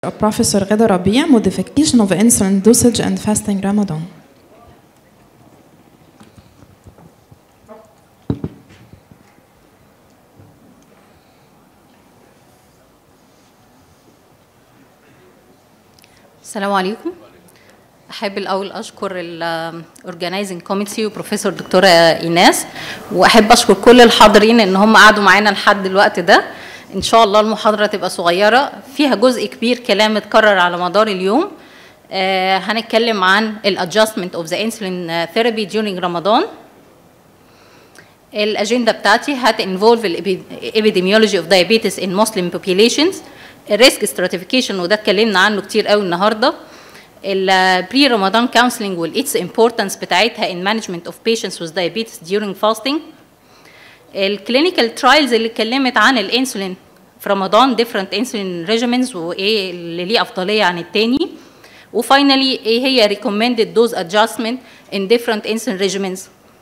Professor Ghada Rabia, modification of insulin dosage and fasting Ramadan. السلام عليكم احب الاول اشكر الاورجنايزنج كوميتي وبروفيسور دكتوره ايناس واحب اشكر كل الحاضرين ان هم قعدوا معانا لحد الوقت ده ان شاء الله المحاضره تبقى صغيره فيها جزء كبير كلام اتكرر على مدار اليوم آه هنتكلم عن الادجستمنت اوف ذا انسولين ثيرابي during رمضان الاجنده بتاعتي هت involve الابيديميولوجي اوف diabetes in Muslim populations الريسك stratification وده اتكلمنا عنه كتير قوي النهارده البري رمضان كونسلنج والاتس امبورتنس بتاعتها in management of patients with diabetes during fasting الكلينيكال ترايلز اللي اتكلمت عن الانسولين في رمضان different insulin regimens وايه اللي ليه افضليه عن التاني وفاينلي ايه هي recommended dose adjustment in different insulin regimens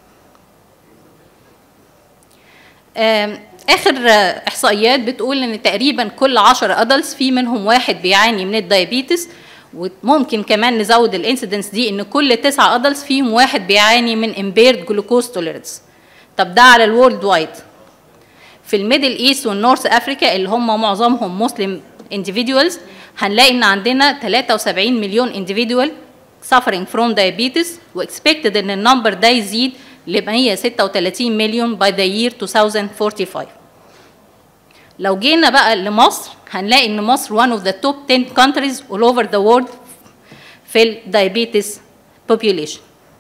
اخر احصائيات بتقول ان تقريبا كل 10 ادلتس في منهم واحد بيعاني من الدايابيتس وممكن كمان نزود الانسيدنس دي ان كل 9 ادلتس فيهم واحد بيعاني من امبيرد جلوكوز توليرنس طب ده على الورلد وايد في الميدل ايست والنورث افريكا اللي هم معظمهم مسلم individuals هنلاقي ان عندنا 73 مليون individual suffering from diabetes واكسبكتد ان النمبر ده يزيد ل 136 مليون by the year 2045 لو جينا بقى لمصر هنلاقي ان مصر one of the top 10 countries all over the world في الدايابيتس population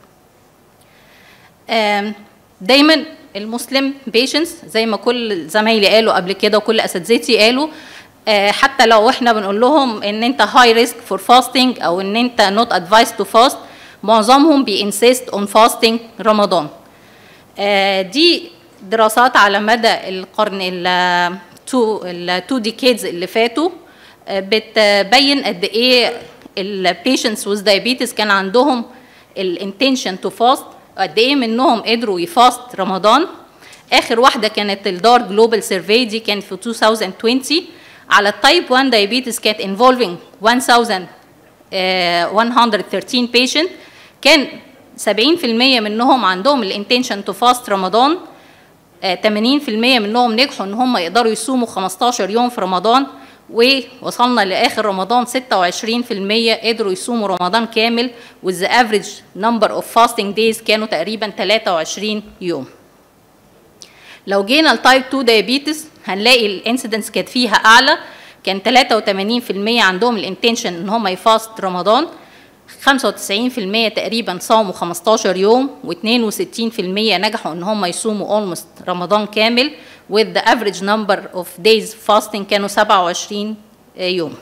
دايما المسلم patients زي ما كل زمايلي قالوا قبل كده وكل اساتذتي قالوا حتى لو احنا بنقول لهم ان انت high risk for fasting او ان انت not advised to fast معظمهم بينسيست اون فاستنج رمضان آه دي دراسات على مدى القرن التو التو ديكيدز اللي فاتوا آه بتبين قد ايه البيشنتس وذ دايابيتس كان عندهم الانتنشن تو فاست قد ايه منهم قدروا يفاست رمضان اخر واحده كانت الدار جلوبال سيرفي دي كانت في 2020 على التايب 1 دايابيتس كانت انفولفينج 1000 113 بيشنت كان 70% منهم عندهم الانتنشن تو فاست رمضان 80% منهم نجحوا ان هم يقدروا يصوموا 15 يوم في رمضان ووصلنا لاخر رمضان 26% قدروا يصوموا رمضان كامل with the average number of fasting days كانوا تقريبا 23 يوم لو جينا لتايب 2 دايابيتس هنلاقي الانسيدنس كانت فيها اعلى كان 83% عندهم الانتنشن ان هم يفاست رمضان 95% تقريبا صاموا 15 يوم و62% نجحوا ان هم يصوموا almost رمضان كامل with the average number of days fasting كانوا 27 يوم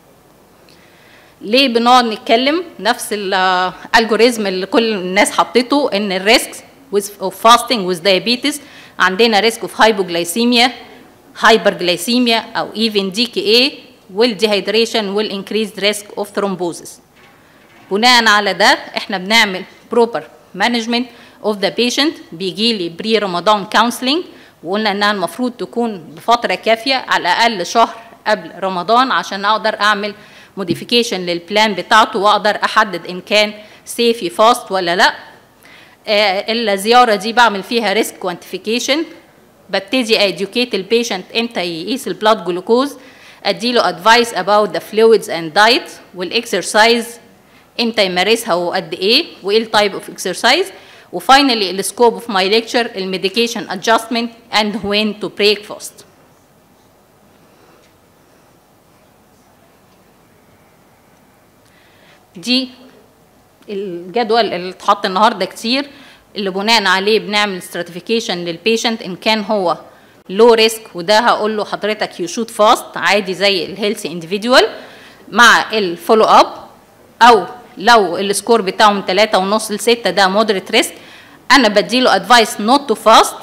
ليه بنقعد نتكلم نفس الالجوريزم اللي كل الناس حطيته ان الريسك of fasting with diabetes عندنا ريسك of hypoglycemia hyperglycemia او even DKA والديهيدريشن والانكريزد ريسك اوف ثرومبوزس بناء على ده احنا بنعمل بروبر مانجمنت اوف ذا بيشنت بيجي لي بري رمضان كونسلنج وقلنا انها المفروض تكون بفتره كافيه على الاقل شهر قبل رمضان عشان اقدر اعمل موديفيكيشن للبلان بتاعته واقدر احدد ان كان سيفي فاست ولا لا آه الزياره دي بعمل فيها ريسك كوانتيفيكيشن ببتدي اديوكيت البيشنت امتى يقيس البلاد جلوكوز اديله ادفايس اباوت ذا فلويدز اند دايت والاكسرسايز امتى يمارسها وقد ايه وايه التايب اوف اكسرسايز وفاينلي السكوب اوف ماي ليكتشر الميديكيشن ادجستمنت اند وين تو بريك فاست دي الجدول اللي اتحط النهارده كتير اللي بناء عليه بنعمل stratification للبيشنت ان كان هو لو ريسك وده هقول له حضرتك يو شوت فاست عادي زي الهيلثي انديفيدوال مع الفولو اب او لو السكور بتاعه من 3 ونص ل 6 ده مودريت ريسك انا بديله ادفايس نوت تو فاست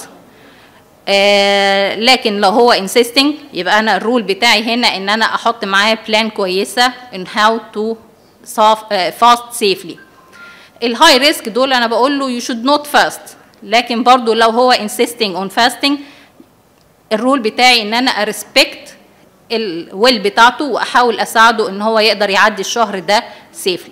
لكن لو هو انسيستنج يبقى انا الرول بتاعي هنا ان انا احط معاه بلان كويسه ان هاو تو فاست سيفلي الهاي ريسك دول انا بقول له يو شود نوت فاست لكن برضو لو هو insisting on fasting الرول بتاعي ان انا ارسبكت الويل بتاعته واحاول اساعده ان هو يقدر يعدي الشهر ده سيفلي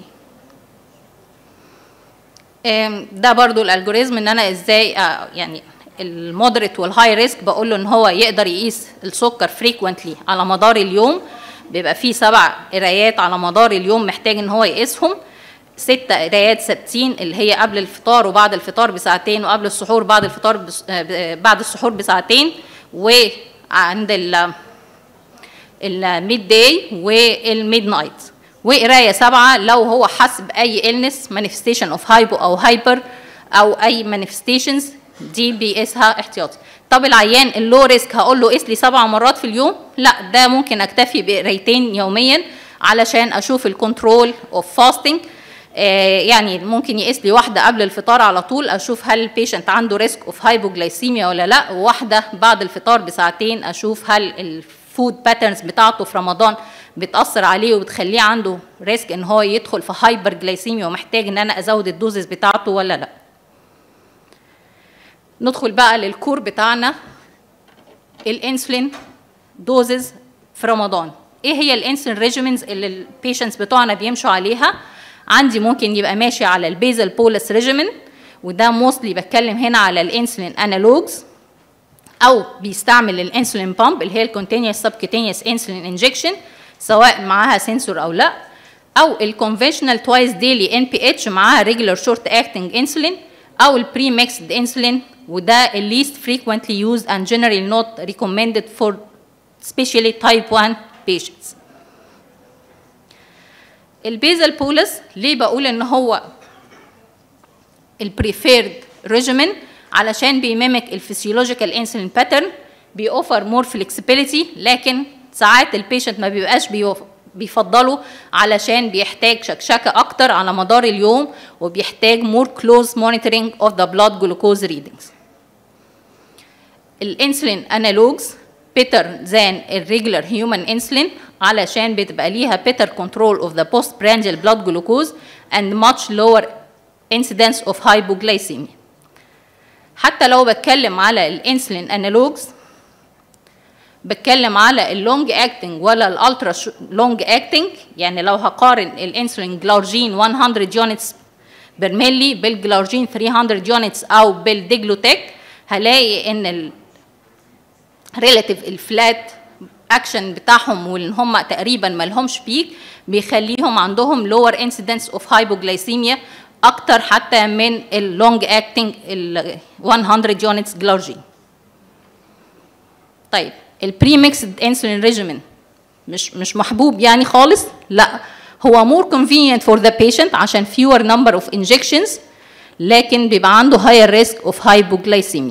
ده برضو الالجوريزم ان انا ازاي آه، يعني المودريت والهاي ريسك بقول له ان هو يقدر يقيس السكر فريكوينتلي على مدار اليوم بيبقى فيه سبع قرايات على مدار اليوم محتاج ان هو يقيسهم ست قرايات ثابتين اللي هي قبل الفطار وبعد الفطار بساعتين وقبل السحور بعد الفطار بس آه، بعد السحور بساعتين وعند ال الميد داي والميد نايت وقرايه سبعه لو هو حس باي النس مانيفستيشن اوف هايبو او هايبر او اي مانيفستيشنز دي بيقيسها احتياطي طب العيان اللو ريسك هقول له قيس لي سبع مرات في اليوم لا ده ممكن اكتفي بقرايتين يوميا علشان اشوف الكنترول اوف فاستنج يعني ممكن يقيس لي واحده قبل الفطار على طول اشوف هل البيشنت عنده ريسك اوف هايبوجلايسيميا ولا لا وواحده بعد الفطار بساعتين اشوف هل الفود باترنز بتاعته في رمضان بتاثر عليه وبتخليه عنده ريسك ان هو يدخل في هايبر جلايسيميا ومحتاج ان انا ازود الدوزز بتاعته ولا لا ندخل بقى للكور بتاعنا الانسولين دوزز في رمضان ايه هي الانسولين ريجيمنز اللي البيشنتس بتوعنا بيمشوا عليها عندي ممكن يبقى ماشي على البيزل بولس ريجيمن وده موستلي بتكلم هنا على الانسولين انالوجز او بيستعمل الانسولين بامب اللي هي الكونتينيوس سبكوتينيوس انسولين انجكشن سواء معاها سنسور او لا او الكونفشنال توايس ديلي ان بي اتش معاها ريجولار شورت اكتنج انسولين او البري ميكسد انسولين وده ال least frequently used and generally not recommended for especially type 1 patients. البيزل بولس ليه بقول ان هو البريفيرد ريجيمن علشان بيميمك الفسيولوجيكال انسولين باترن بيوفر مور فلكسبيليتي لكن ساعات البيشنت ما بيبقاش بيفضله علشان بيحتاج شكشكه اكتر على مدار اليوم وبيحتاج مور كلوز مونيتورنج اوف ذا بلاد جلوكوز ريدنجز الانسولين انالوجز better than الريجولار هيومن انسولين علشان بتبقى ليها better control of the postprandial blood glucose and much lower incidence of hypoglycemia حتى لو بتكلم على الانسولين انالوجز بتكلم على اللونج اكتنج ولا الالترا لونج اكتنج يعني لو هقارن الانسولين جلارجين 100 يونتس بير ملي بالجلارجين 300 يونتس او بالديجلوتيك هلاقي ان ال ريلاتيف الفلات اكشن بتاعهم وان هم تقريبا ما لهمش بيك بيخليهم عندهم لور انسيدنس اوف هايبوجلايسيميا اكتر حتى من اللونج اكتنج ال 100 يونتس جلارجين طيب البري ميكسد انسولين ريجيمين مش مش محبوب يعني خالص لا هو مور convenient فور ذا patient عشان fewer number اوف injections لكن بيبقى عنده higher risk of hypoglycemia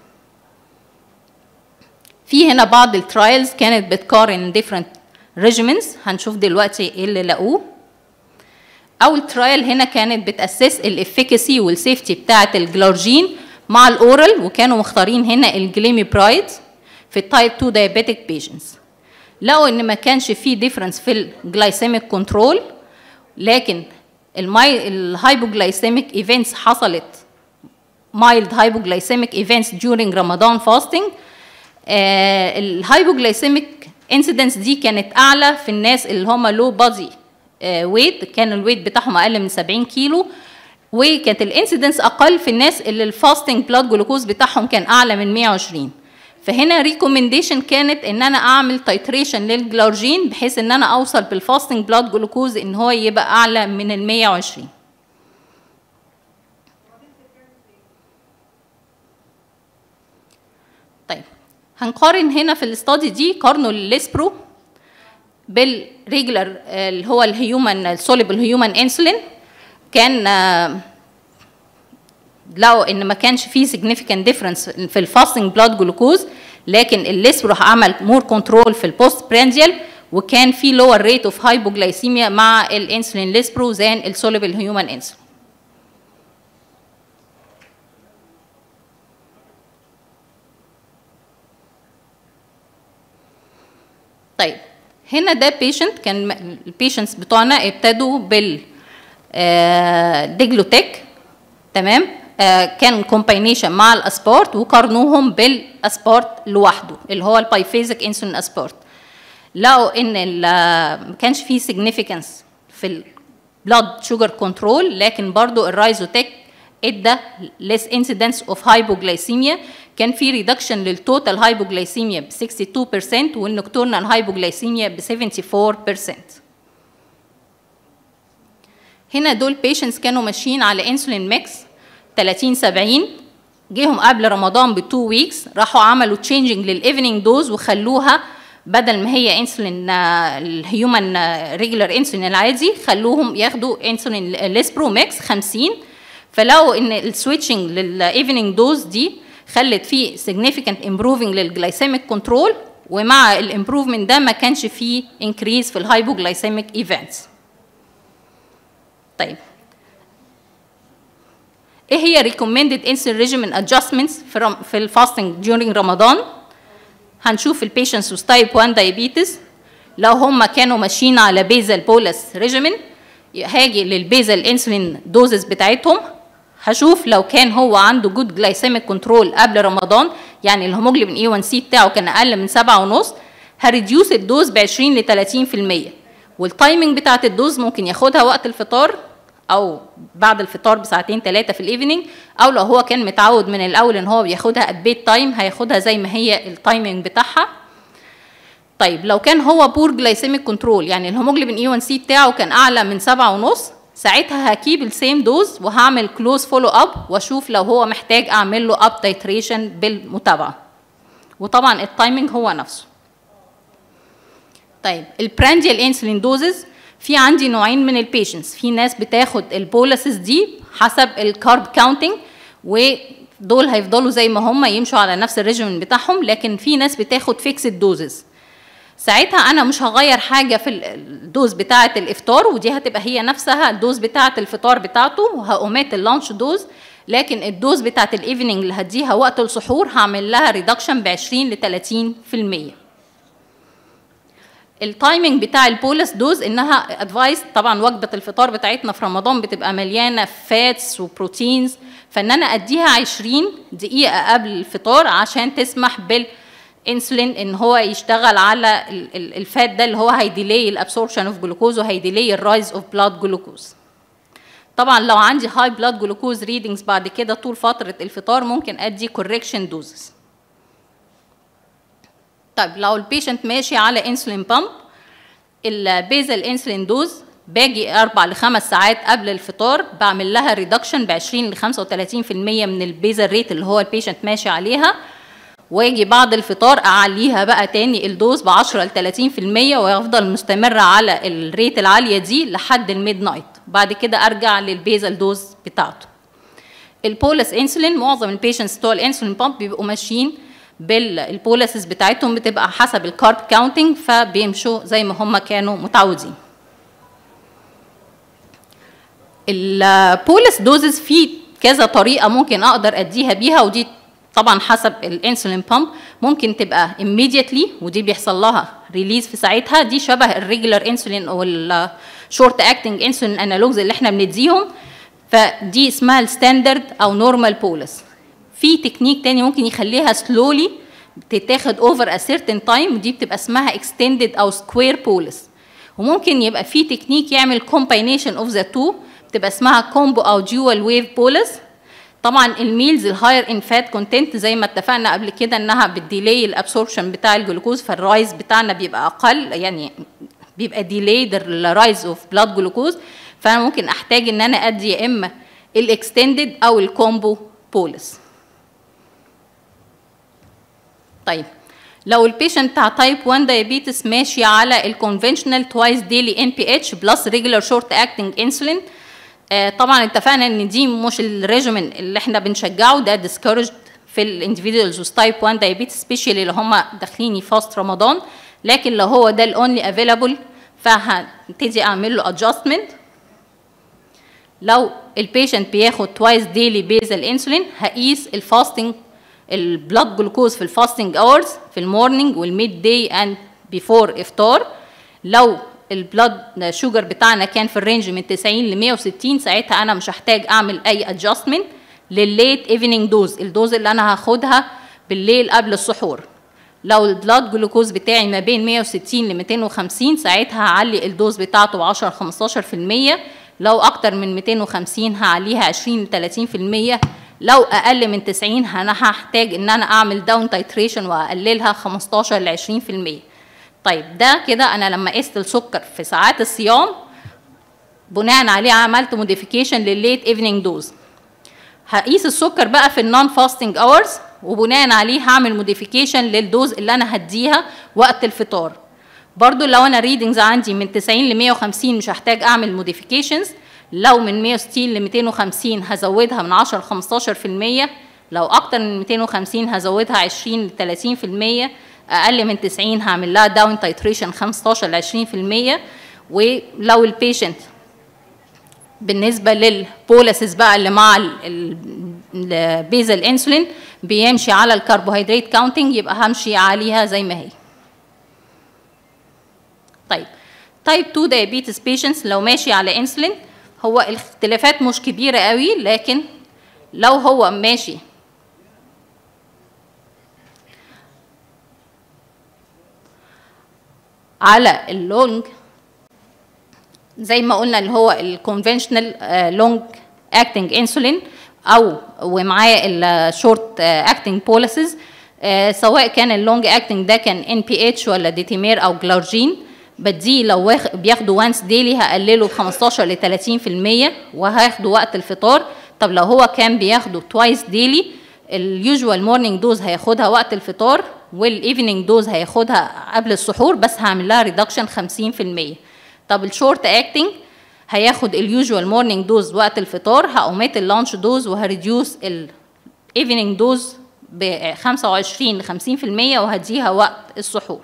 في هنا بعض الترايلز كانت بتقارن different regimens هنشوف دلوقتي ايه اللي لقوه اول ترايل هنا كانت بتاسس الافيكاسي والسيفتي بتاعه الجلارجين مع الاورال وكانوا مختارين هنا الجليمي برايد في التايب 2 diabetic patients لقوا ان ما كانش فيه ديفرنس في الجلايسيميك كنترول لكن الماي الهايبوجلايسيميك ايفنتس حصلت mild hypoglycemic events during رمضان fasting آه الهايبوجلايسيميك انسيدنس دي كانت اعلى في الناس اللي هم لو بادي ويت كان الويت بتاعهم اقل من 70 كيلو وكانت الانسيدنس اقل في الناس اللي الفاستنج بلاد جلوكوز بتاعهم كان اعلى من 120 فهنا ريكومنديشن كانت ان انا اعمل تايتريشن للجلارجين بحيث ان انا اوصل بالفاستنج بلاد جلوكوز ان هو يبقى اعلى من ال 120 طيب هنقارن هنا في الاستادي دي قارنوا الليسبرو بالريجولار اللي هو الهيومن السوليبل هيومن انسولين كان لقوا ان ما كانش فيه significant difference في الفاستنج بلاد جلوكوز لكن الليسبرو عمل مور كنترول في البوست برانديال وكان في lower rate of hypoglycemia مع الانسولين ليسبرو زان السوليبل هيومن انسولين طيب هنا ده بيشنت كان البيشنتس بتوعنا ابتدوا بال ديجلوتيك تمام آه كان كومباينيشن مع الاسبورت وقارنوهم بالاسبورت لوحده اللي هو البايفيزيك انسولين اسبورت لقوا ان ال- ما كانش فيه significance في ال blood sugar control لكن برضو الرايزوتك ادى less incidence of hypoglycemia كان في reduction للتوتال hypoglycemia ب 62% والنكتورنال hypoglycemia ب 74% هنا دول patients كانوا ماشيين على انسولين ميكس 30 70 جيهم قبل رمضان ب 2 ويكس راحوا عملوا تشينجنج للايفنينج دوز وخلوها بدل ما هي انسولين الهيومن ريجولار انسولين العادي خلوهم ياخدوا انسولين ليسبرو ميكس 50 فلقوا ان السويتشنج للايفنينج دوز دي خلت فيه significant improving للجلايسيميك كنترول ومع الامبروفمنت ده ما كانش فيه انكريز في الهايبوجلايسيميك ايفنتس طيب ايه هي recommended insulin regimen adjustments في رم في الفاستنج during رمضان هنشوف البيشنتس with type 1 diabetes لو هم كانوا ماشيين على بيزل بولس ريجيمين هاجي للبيزل انسولين دوزز بتاعتهم هشوف لو كان هو عنده جود جلايسيميك كنترول قبل رمضان يعني الهيموجلوبين اي 1 سي بتاعه كان اقل من 7.5 هريديوس الدوز ب 20 ل 30% والتايمنج بتاعت الدوز ممكن ياخدها وقت الفطار او بعد الفطار بساعتين ثلاثه في الايفنينج او لو هو كان متعود من الاول ان هو بياخدها ات بيت تايم هياخدها زي ما هي التايمنج بتاعها طيب لو كان هو بور جلايسيميك كنترول يعني الهيموجلوبين اي 1 سي بتاعه كان اعلى من سبعة ونص ساعتها هكيب السيم دوز وهعمل كلوز فولو اب واشوف لو هو محتاج اعمل له اب تايتريشن بالمتابعه وطبعا التايمنج هو نفسه طيب البرانديال انسولين دوزز في عندي نوعين من البيشنتس في ناس بتاخد البوليسز دي حسب الكارب كاونتنج ودول هيفضلوا زي ما هم يمشوا على نفس الريجيمن بتاعهم لكن في ناس بتاخد فيكسد دوزز ساعتها انا مش هغير حاجه في الدوز بتاعه الافطار ودي هتبقى هي نفسها الدوز بتاعه الفطار بتاعته وهقومات اللانش دوز لكن الدوز بتاعه الايفنينج اللي هديها وقت السحور هعمل لها ريدكشن ب 20 ل 30% التايمنج بتاع البولس دوز انها ادفايس طبعا وجبه الفطار بتاعتنا في رمضان بتبقى مليانه فاتس وبروتينز فان انا اديها 20 دقيقه قبل الفطار عشان تسمح بالانسولين ان هو يشتغل على الفات ده اللي هو هيديلي الابسوربشن اوف جلوكوز وهيديلي الرايز اوف بلاد جلوكوز طبعا لو عندي هاي بلاد جلوكوز ريدنجز بعد كده طول فتره الفطار ممكن ادي كوركشن دوزز طيب لو البيشنت ماشي على انسولين بامب البيزل انسولين دوز باجي اربع لخمس ساعات قبل الفطار بعمل لها ريدكشن ب 20 ل 35% من البيزل ريت اللي هو البيشنت ماشي عليها واجي بعد الفطار اعليها بقى تاني الدوز ب 10 ل 30% ويفضل مستمرة على الريت العالية دي لحد الميد نايت بعد كده ارجع للبيزل دوز بتاعته البولس انسولين معظم البيشنتس بتوع الانسولين بامب بيبقوا ماشيين بالبوليسز بتاعتهم بتبقى حسب الكارب كاونتنج فبيمشوا زي ما هم كانوا متعودين البوليس دوزز في كذا طريقه ممكن اقدر اديها بيها ودي طبعا حسب الانسولين بامب ممكن تبقى immediately ودي بيحصل لها ريليز في ساعتها دي شبه الريجولار انسولين او الشورت اكتنج انسولين انالوجز اللي احنا بنديهم فدي اسمها الستاندرد او نورمال بوليس في تكنيك تاني ممكن يخليها سلولي بتتاخد اوفر ا سيرتن تايم ودي بتبقى اسمها اكستندد او سكوير بولس وممكن يبقى في تكنيك يعمل كومباينيشن اوف ذا تو بتبقى اسمها كومبو او ديوال ويف بولس طبعا الميلز الهاير ان فات كونتنت زي ما اتفقنا قبل كده انها بتديلي الابسوربشن بتاع الجلوكوز فالرايز بتاعنا بيبقى اقل يعني بيبقى ديليد الرايز اوف بلاد جلوكوز فانا ممكن احتاج ان انا ادي يا اما الاكستندد او الكومبو بولس طيب لو البيشنت بتاع تايب 1 دايابيتس ماشي على الكونفنشنال توايس ديلي ان بي اتش بلس ريجولار شورت اكتنج انسولين طبعا اتفقنا ان دي مش الريجيمن اللي احنا بنشجعه ده ديسكورجد في الاندفيدوالز تايب 1 دايابيتس سبيشالي اللي هم داخلين يفاست رمضان لكن لو هو ده الاونلي افيلابل فهبتدي اعمل له ادجستمنت لو البيشنت بياخد توايس ديلي بيزل انسولين هقيس الفاستنج البلاد جلوكوز في الفاستنج اورز في المورنينج والميد داي اند بيفور افطار لو البلاد شوجر بتاعنا كان في الرينج من 90 ل 160 ساعتها انا مش هحتاج اعمل اي ادجستمنت للليت ايفنينج دوز الدوز اللي انا هاخدها بالليل قبل السحور لو البلاد جلوكوز بتاعي ما بين 160 ل 250 ساعتها هعلي الدوز بتاعته ب 10 15% لو اكتر من 250 هعليها 20 ل 30% لو اقل من 90 انا هحتاج ان انا اعمل داون تايتريشن واقللها 15 ل 20% طيب ده كده انا لما قست السكر في ساعات الصيام بناء عليه عملت موديفيكيشن للليت ايفنينج دوز هقيس السكر بقى في النون فاستنج اورز وبناء عليه هعمل موديفيكيشن للدوز اللي انا هديها وقت الفطار برضو لو انا ريدنجز عندي من 90 ل 150 مش هحتاج اعمل موديفيكيشنز لو من 160 ل 250 هزودها من 10 ل 15% لو اكتر من 250 هزودها 20 ل 30% اقل من 90 هعمل لها داون تايتريشن 15 ل 20% ولو البيشنت بالنسبه للبوليسز بقى اللي مع البيزل انسولين بيمشي على الكربوهيدرات كاونتنج يبقى همشي عليها زي ما هي طيب تايب 2 diabetes patients لو ماشي على انسولين هو الاختلافات مش كبيره قوي لكن لو هو ماشي على اللونج زي ما قلنا اللي هو الكونفنشنال لونج اكتنج انسولين او ومعاه الشورت اكتنج بوليسز سواء كان اللونج اكتنج ده كان ان بي اتش ولا ديتيمير او جلارجين بديه لو واخ- بياخده وانس ديلي هقلله ب 15 ل 30% وهاخده وقت الفطار طب لو هو كان بياخده توايس ديلي اليوجوال مورنينج دوز هياخدها وقت الفطار والايفنينج دوز هياخدها قبل السحور بس هعمل لها ريدكشن 50% طب الشورت اكتنج هياخد اليوجوال مورنينج دوز وقت الفطار هأوميت اللانش دوز وهريديوس الايفنينج دوز ب 25 ل 50% وهديها وقت السحور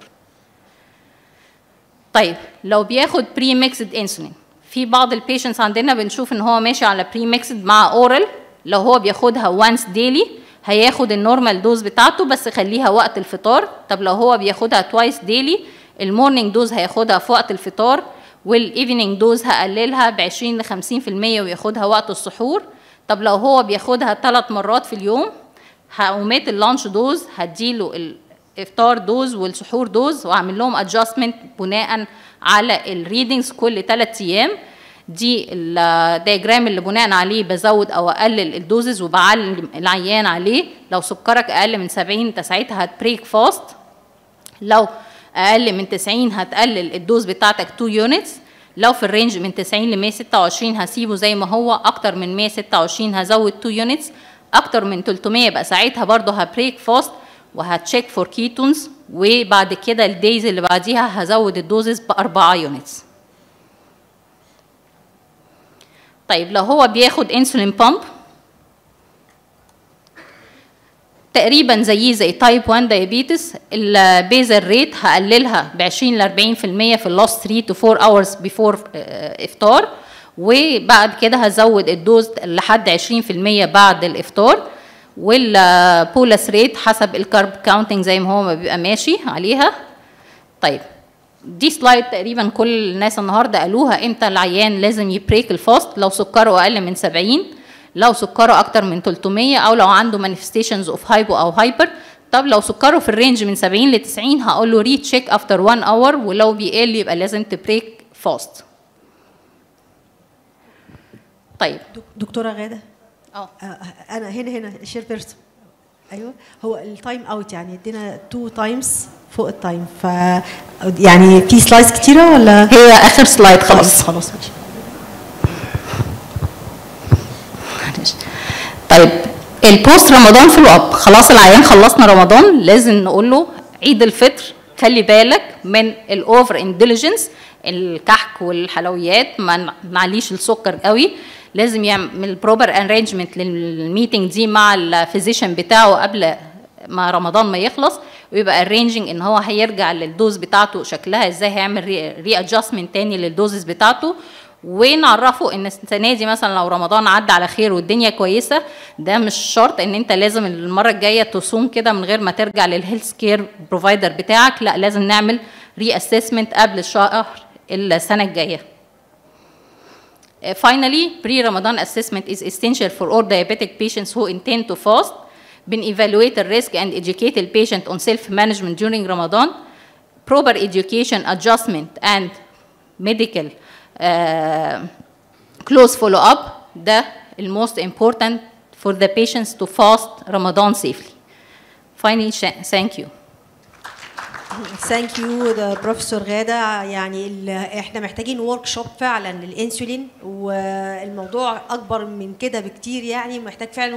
طيب لو بياخد بري ميكسد انسولين في بعض البيشنتس عندنا بنشوف ان هو ماشي على بري ميكسد مع اورال لو هو بياخدها وانس ديلي هياخد النورمال دوز بتاعته بس خليها وقت الفطار طب لو هو بياخدها توايس ديلي المورنينج دوز هياخدها في وقت الفطار والايفنينج دوز هقللها ب 20 ل 50% وياخدها وقت السحور طب لو هو بياخدها ثلاث مرات في اليوم هقومات اللانش دوز هديله الافطار دوز والسحور دوز واعمل لهم ادجستمنت بناء على الريدنجز كل ثلاث ايام دي الدياجرام اللي بناء عليه بزود او اقلل الدوزز وبعلم العيان عليه لو سكرك اقل من 70 انت ساعتها هتبريك فاست لو اقل من 90 هتقلل الدوز بتاعتك 2 يونتس لو في الرينج من 90 ل 126 هسيبه زي ما هو اكتر من 126 هزود 2 يونتس اكتر من 300 يبقى ساعتها برضه هبريك فاست وهتشيك فور كيتونز وبعد كده الدايز اللي بعديها هزود الدوزز بأربعة يونتس طيب لو هو بياخد انسولين بامب تقريبا زيه زي تايب 1 دايابيتس البيزل ريت هقللها ب 20 ل 40% في اللاست 3 تو 4 اورز بيفور افطار وبعد كده هزود الدوز لحد 20% بعد الافطار والبولس ريت حسب الكارب كاونتنج زي ما هو ما بيبقى ماشي عليها طيب دي سلايد تقريبا كل الناس النهارده قالوها امتى العيان لازم يبريك الفاست لو سكره اقل من 70 لو سكره اكتر من 300 او لو عنده مانيفستيشنز اوف هايبو او هايبر طب لو سكره في الرينج من 70 ل 90 هقول له ري تشيك افتر 1 اور ولو بيقل يبقى لازم تبريك فاست طيب دكتوره غاده اه آه، انا هنا هنا الشير بيرسون ايوه هو التايم اوت يعني ادينا تو تايمز فوق التايم ف يعني في سلايدز كتيره ولا هي اخر سلايد خلاص خلاص ماشي معلش. طيب البوست رمضان فولو اب خلاص العيان خلصنا رمضان لازم نقول له عيد الفطر خلي بالك من الاوفر انتليجنس الكحك والحلويات ما معليش السكر قوي لازم يعمل بروبر ارينجمنت للميتنج دي مع الفيزيشن بتاعه قبل ما رمضان ما يخلص ويبقى ارينجنج ان هو هيرجع للدوز بتاعته شكلها ازاي هيعمل ري ادجستمنت تاني للدوزز بتاعته ونعرفه ان السنه دي مثلا لو رمضان عدى على خير والدنيا كويسه ده مش شرط ان انت لازم المره الجايه تصوم كده من غير ما ترجع للهيلث كير بروفايدر بتاعك لا لازم نعمل ري اسسمنت قبل الشهر السنه الجايه Uh, finally, pre-Ramadan assessment is essential for all diabetic patients who intend to fast. بن evaluate the risk and educate the patient on self-management during Ramadan. Proper education, adjustment, and medical uh, close follow-up ده the most important for the patients to fast Ramadan safely. Finally, sh- thank you. ثانك يو ده بروفيسور غاده يعني ال- احنا محتاجين ورك شوب فعلا للانسولين والموضوع اكبر من كده بكتير يعني محتاج فعلا